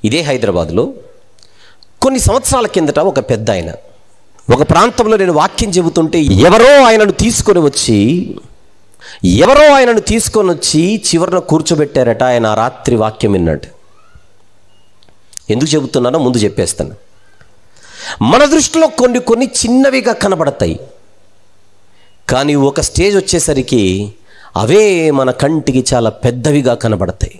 ఇదే హైదరాబాద్లో కొన్ని సంవత్సరాల కిందట ఒక పెద్ద ఆయన ఒక ప్రాంతంలో నేను వాక్యం చెబుతుంటే ఎవరో ఆయనను తీసుకొని వచ్చి ఎవరో ఆయనను తీసుకొని వచ్చి చివరన కూర్చోబెట్టారట ఆయన ఆ రాత్రి వాక్యం విన్నాడు ఎందుకు చెబుతున్నానో ముందు చెప్పేస్తాను మన దృష్టిలో కొన్ని కొన్ని చిన్నవిగా కనబడతాయి కానీ ఒక స్టేజ్ వచ్చేసరికి అవే మన కంటికి చాలా పెద్దవిగా కనబడతాయి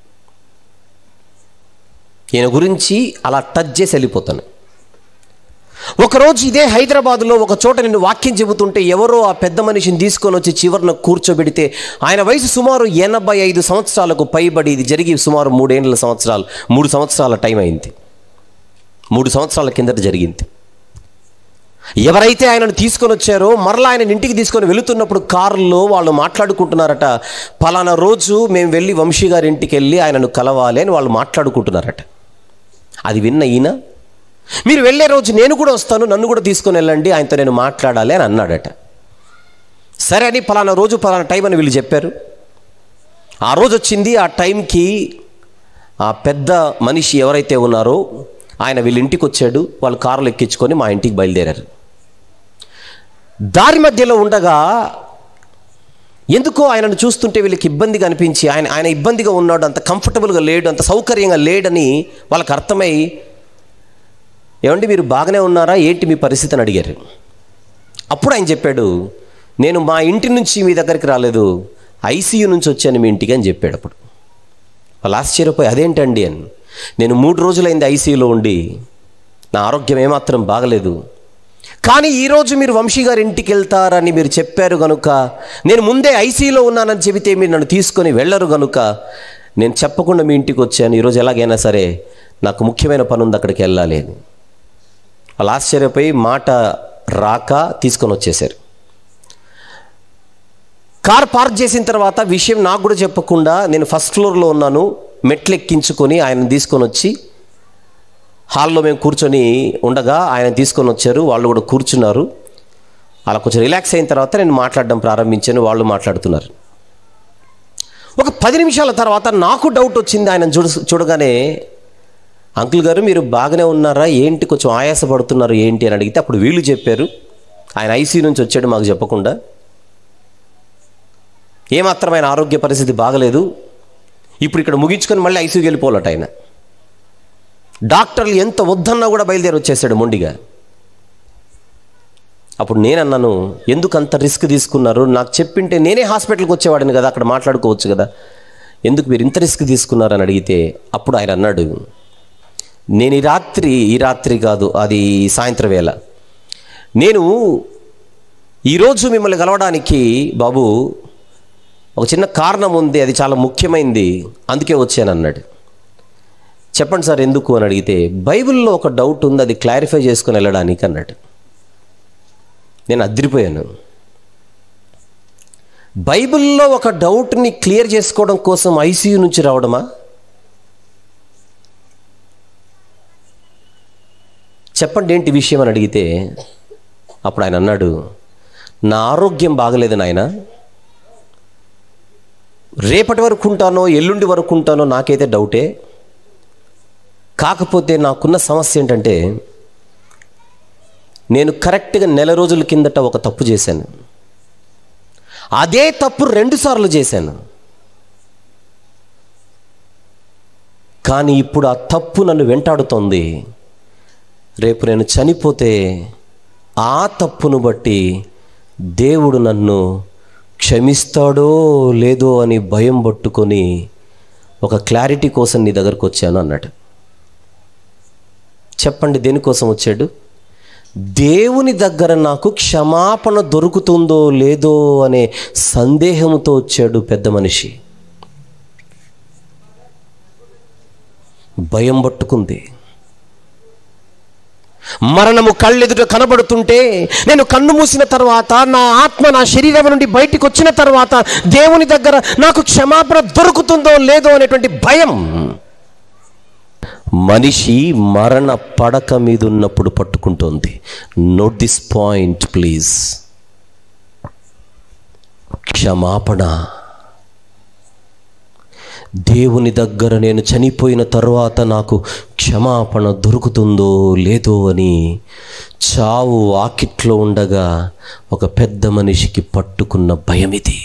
ఈయన గురించి అలా టచ్ చేసి వెళ్ళిపోతాను ఒకరోజు ఇదే హైదరాబాదులో ఒక చోట నేను వాక్యం చెబుతుంటే ఎవరో ఆ పెద్ద మనిషిని తీసుకొని వచ్చి చివరన కూర్చోబెడితే ఆయన వయసు సుమారు ఎనభై ఐదు సంవత్సరాలకు పైబడి ఇది జరిగి సుమారు మూడేళ్ళ సంవత్సరాలు మూడు సంవత్సరాల టైం అయింది మూడు సంవత్సరాల కిందట జరిగింది ఎవరైతే ఆయనను తీసుకొని వచ్చారో మరలా ఆయన ఇంటికి తీసుకొని వెళుతున్నప్పుడు కారులో వాళ్ళు మాట్లాడుకుంటున్నారట పలానా రోజు మేము వెళ్ళి వంశీ గారి ఇంటికి వెళ్ళి ఆయనను కలవాలి అని వాళ్ళు మాట్లాడుకుంటున్నారట అది విన్న ఈయన మీరు వెళ్ళే రోజు నేను కూడా వస్తాను నన్ను కూడా తీసుకొని వెళ్ళండి ఆయనతో నేను మాట్లాడాలి అని అన్నాడట సరే అని పలానా రోజు పలానా టైం అని వీళ్ళు చెప్పారు ఆ రోజు వచ్చింది ఆ టైంకి ఆ పెద్ద మనిషి ఎవరైతే ఉన్నారో ఆయన వీళ్ళ ఇంటికి వచ్చాడు వాళ్ళు కారులో ఎక్కించుకొని మా ఇంటికి బయలుదేరారు దారి మధ్యలో ఉండగా ఎందుకో ఆయనను చూస్తుంటే వీళ్ళకి ఇబ్బందిగా అనిపించి ఆయన ఆయన ఇబ్బందిగా ఉన్నాడు అంత కంఫర్టబుల్గా లేడు అంత సౌకర్యంగా లేడని వాళ్ళకి అర్థమై ఏమండి మీరు బాగానే ఉన్నారా ఏంటి మీ పరిస్థితి అని అడిగారు అప్పుడు ఆయన చెప్పాడు నేను మా ఇంటి నుంచి మీ దగ్గరికి రాలేదు ఐసీయూ నుంచి వచ్చాను మీ ఇంటికి అని చెప్పాడు అప్పుడు వాళ్ళు ఆశ్చర్యపోయి అదేంటండి అని నేను మూడు రోజులైంది ఐసీయూలో ఉండి నా ఆరోగ్యం ఏమాత్రం బాగలేదు కానీ ఈరోజు మీరు వంశీ గారి ఇంటికి వెళ్తారని మీరు చెప్పారు గనుక నేను ముందే ఐసీలో ఉన్నానని చెబితే మీరు నన్ను తీసుకొని వెళ్ళరు గనుక నేను చెప్పకుండా మీ ఇంటికి వచ్చాను ఈరోజు ఎలాగైనా సరే నాకు ముఖ్యమైన పని ఉంది అక్కడికి వెళ్ళాలి అని వాళ్ళు ఆశ్చర్యపోయి మాట రాక తీసుకొని వచ్చేసారు కార్ పార్క్ చేసిన తర్వాత విషయం నాకు కూడా చెప్పకుండా నేను ఫస్ట్ ఫ్లోర్లో ఉన్నాను మెట్లు ఎక్కించుకొని ఆయన తీసుకొని వచ్చి హాల్లో మేము కూర్చొని ఉండగా ఆయన తీసుకొని వచ్చారు వాళ్ళు కూడా కూర్చున్నారు అలా కొంచెం రిలాక్స్ అయిన తర్వాత నేను మాట్లాడడం ప్రారంభించాను వాళ్ళు మాట్లాడుతున్నారు ఒక పది నిమిషాల తర్వాత నాకు డౌట్ వచ్చింది ఆయన చూడ చూడగానే అంకుల్ గారు మీరు బాగానే ఉన్నారా ఏంటి కొంచెం ఆయాసపడుతున్నారు ఏంటి అని అడిగితే అప్పుడు వీళ్ళు చెప్పారు ఆయన ఐసీ నుంచి వచ్చాడు మాకు చెప్పకుండా ఏమాత్రం ఆయన ఆరోగ్య పరిస్థితి బాగలేదు ఇప్పుడు ఇక్కడ ముగించుకొని మళ్ళీ ఐసీయూకి వెళ్ళిపోవాలట ఆయన డాక్టర్లు ఎంత వద్దన్నా కూడా బయలుదేరి వచ్చేసాడు మొండిగా అప్పుడు నేనన్నాను ఎందుకు అంత రిస్క్ తీసుకున్నారు నాకు చెప్పింటే నేనే హాస్పిటల్కి వచ్చేవాడిని కదా అక్కడ మాట్లాడుకోవచ్చు కదా ఎందుకు మీరు ఇంత రిస్క్ తీసుకున్నారని అడిగితే అప్పుడు ఆయన అన్నాడు నేను ఈ రాత్రి ఈ రాత్రి కాదు అది సాయంత్రం వేళ నేను ఈరోజు మిమ్మల్ని కలవడానికి బాబు ఒక చిన్న కారణం ఉంది అది చాలా ముఖ్యమైనది అందుకే వచ్చాను అన్నాడు చెప్పండి సార్ ఎందుకు అని అడిగితే బైబిల్లో ఒక డౌట్ ఉంది అది క్లారిఫై చేసుకుని వెళ్ళడానికి అన్నాడు నేను అదిరిపోయాను బైబిల్లో ఒక డౌట్ని క్లియర్ చేసుకోవడం కోసం ఐసీయూ నుంచి రావడమా చెప్పండి ఏంటి విషయం అని అడిగితే అప్పుడు ఆయన అన్నాడు నా ఆరోగ్యం బాగలేదు నాయన రేపటి వరకు ఉంటానో ఎల్లుండి వరకు ఉంటానో నాకైతే డౌటే కాకపోతే నాకున్న సమస్య ఏంటంటే నేను కరెక్ట్గా నెల రోజుల కిందట ఒక తప్పు చేశాను అదే తప్పు రెండుసార్లు చేశాను కానీ ఇప్పుడు ఆ తప్పు నన్ను వెంటాడుతోంది రేపు నేను చనిపోతే ఆ తప్పును బట్టి దేవుడు నన్ను క్షమిస్తాడో లేదో అని భయం పట్టుకొని ఒక క్లారిటీ కోసం నీ దగ్గరకు వచ్చాను అన్నాడు చెప్పండి దేనికోసం వచ్చాడు దేవుని దగ్గర నాకు క్షమాపణ దొరుకుతుందో లేదో అనే సందేహంతో వచ్చాడు పెద్ద మనిషి భయం పట్టుకుంది మరణము కళ్ళెదుట కనబడుతుంటే నేను కన్ను మూసిన తర్వాత నా ఆత్మ నా శరీరం నుండి బయటికి వచ్చిన తర్వాత దేవుని దగ్గర నాకు క్షమాపణ దొరుకుతుందో లేదో అనేటువంటి భయం మనిషి మరణ పడక మీద ఉన్నప్పుడు పట్టుకుంటోంది నోట్ దిస్ పాయింట్ ప్లీజ్ క్షమాపణ దేవుని దగ్గర నేను చనిపోయిన తరువాత నాకు క్షమాపణ దొరుకుతుందో లేదో అని చావు వాకిట్లో ఉండగా ఒక పెద్ద మనిషికి పట్టుకున్న భయం ఇది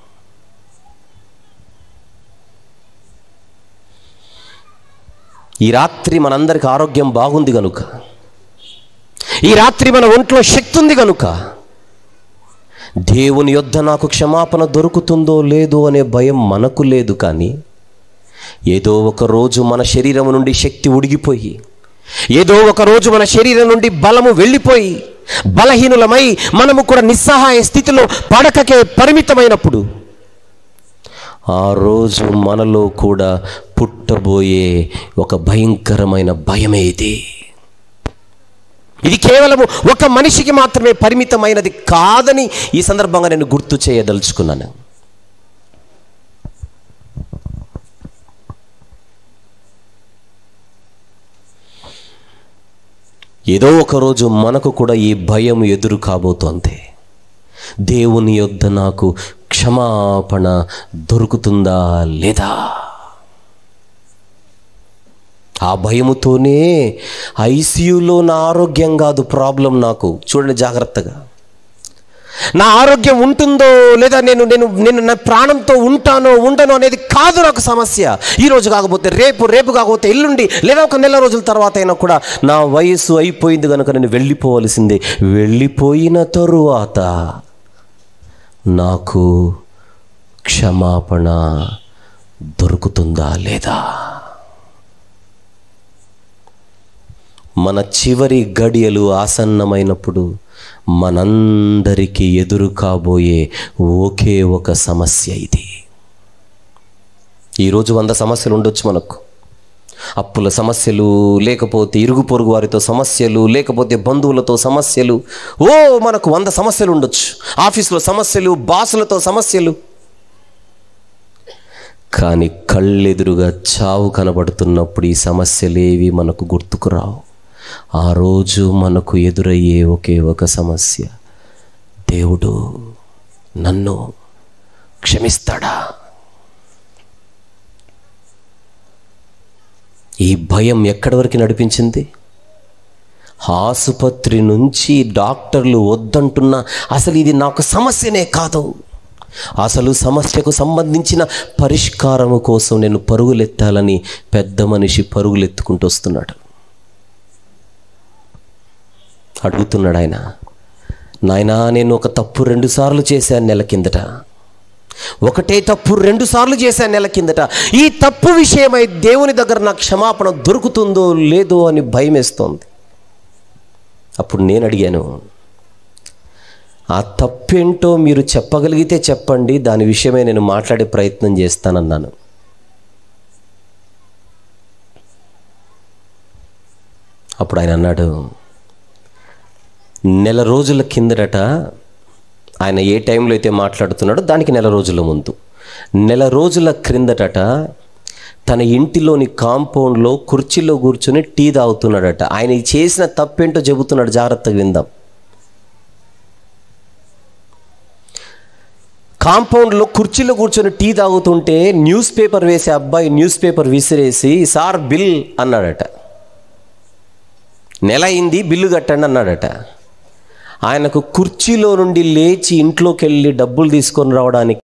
ఈ రాత్రి మనందరికి ఆరోగ్యం బాగుంది కనుక ఈ రాత్రి మన ఒంట్లో శక్తి ఉంది కనుక దేవుని యొద్ద నాకు క్షమాపణ దొరుకుతుందో లేదో అనే భయం మనకు లేదు కానీ ఏదో ఒక రోజు మన శరీరం నుండి శక్తి ఉడిగిపోయి ఏదో ఒక రోజు మన శరీరం నుండి బలము వెళ్ళిపోయి బలహీనులమై మనము కూడా నిస్సహాయ స్థితిలో పడకకే పరిమితమైనప్పుడు ఆ రోజు మనలో కూడా పుట్టబోయే ఒక భయంకరమైన భయమే ఇది ఇది కేవలము ఒక మనిషికి మాత్రమే పరిమితమైనది కాదని ఈ సందర్భంగా నేను గుర్తు చేయదలుచుకున్నాను ఏదో ఒక రోజు మనకు కూడా ఈ భయం ఎదురు కాబోతోంది దేవుని యొద్ద నాకు క్షమాపణ దొరుకుతుందా లేదా ఆ భయముతోనే ఐసీయూలో నా ఆరోగ్యం కాదు ప్రాబ్లం నాకు చూడండి జాగ్రత్తగా నా ఆరోగ్యం ఉంటుందో లేదా నేను నేను నేను నా ప్రాణంతో ఉంటానో ఉండనో అనేది కాదు నాకు సమస్య ఈ రోజు కాకపోతే రేపు రేపు కాకపోతే ఎల్లుండి లేదా ఒక నెల రోజుల తర్వాత అయినా కూడా నా వయస్సు అయిపోయింది కనుక నేను వెళ్ళిపోవలసిందే వెళ్ళిపోయిన తరువాత నాకు క్షమాపణ దొరుకుతుందా లేదా మన చివరి గడియలు ఆసన్నమైనప్పుడు మనందరికీ ఎదురు కాబోయే ఒకే ఒక సమస్య ఇది ఈరోజు వంద సమస్యలు ఉండొచ్చు మనకు అప్పుల సమస్యలు లేకపోతే ఇరుగు పొరుగు వారితో సమస్యలు లేకపోతే బంధువులతో సమస్యలు ఓ మనకు వంద సమస్యలు ఉండొచ్చు ఆఫీసులో సమస్యలు బాసులతో సమస్యలు కానీ కళ్ళెదురుగా చావు కనబడుతున్నప్పుడు ఈ సమస్యలేవి మనకు గుర్తుకు రావు ఆ రోజు మనకు ఎదురయ్యే ఒకే ఒక సమస్య దేవుడు నన్ను క్షమిస్తాడా ఈ భయం ఎక్కడి వరకు నడిపించింది ఆసుపత్రి నుంచి డాక్టర్లు వద్దంటున్నా అసలు ఇది నాకు సమస్యనే కాదు అసలు సమస్యకు సంబంధించిన పరిష్కారము కోసం నేను పరుగులెత్తాలని పెద్ద మనిషి పరుగులెత్తుకుంటూ వస్తున్నాడు అడుగుతున్నాడు ఆయన నాయనా నేను ఒక తప్పు రెండు సార్లు చేశాను నెల కిందట ఒకటే తప్పు రెండు సార్లు చేశాను నెల కిందట ఈ తప్పు విషయమై దేవుని దగ్గర నాకు క్షమాపణ దొరుకుతుందో లేదో అని భయం వేస్తోంది అప్పుడు నేను అడిగాను ఆ తప్పేంటో మీరు చెప్పగలిగితే చెప్పండి దాని విషయమై నేను మాట్లాడే ప్రయత్నం చేస్తానన్నాను అప్పుడు ఆయన అన్నాడు నెల రోజుల కిందట ఆయన ఏ టైంలో అయితే మాట్లాడుతున్నాడో దానికి నెల రోజుల ముందు నెల రోజుల క్రిందటట తన ఇంటిలోని కాంపౌండ్లో కుర్చీలో కూర్చొని టీ తాగుతున్నాడట ఆయన చేసిన తప్పేంటో చెబుతున్నాడు జాగ్రత్తగా విందాం కాంపౌండ్లో కుర్చీలో కూర్చొని టీ తాగుతుంటే న్యూస్ పేపర్ వేసే అబ్బాయి న్యూస్ పేపర్ విసిరేసి సార్ బిల్ అన్నాడట నెల అయింది బిల్లు కట్టండి అన్నాడట ఆయనకు కుర్చీలో నుండి లేచి ఇంట్లోకి వెళ్ళి డబ్బులు తీసుకొని రావడానికి